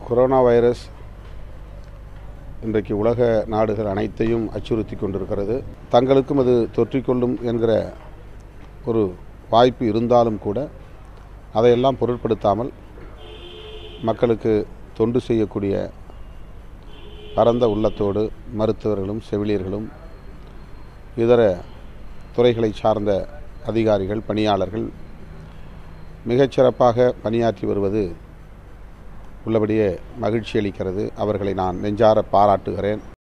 corona virus இன்றைக்கு உலக நாடுகள் அனைத்தையும் அச்சுறுத்தி கொண்டிருக்கிறது தங்களுக்கும் அது தொற்றிக்கொள்ளும் என்கிற ஒரு வாய்ப்பு இருந்தாலும் கூட அதையெல்லாம் பொருட்படுத்தாமல் மக்களுக்கு தொண்டு செய்யக்கூடிய பரந்த உள்ளத்தோடு மருத்துவர்களும் செவிலியர்களும் இதர துறைகளை சார்ந்த அதிகாரிகள் பணியாளர்கள் மிகச்சிறப்பாக பணியாற்றி வருவது உள்ளபடியே மகிழ்ச்சி அளிக்கிறது அவர்களை நான் நெஞ்சார பாராட்டுகிறேன்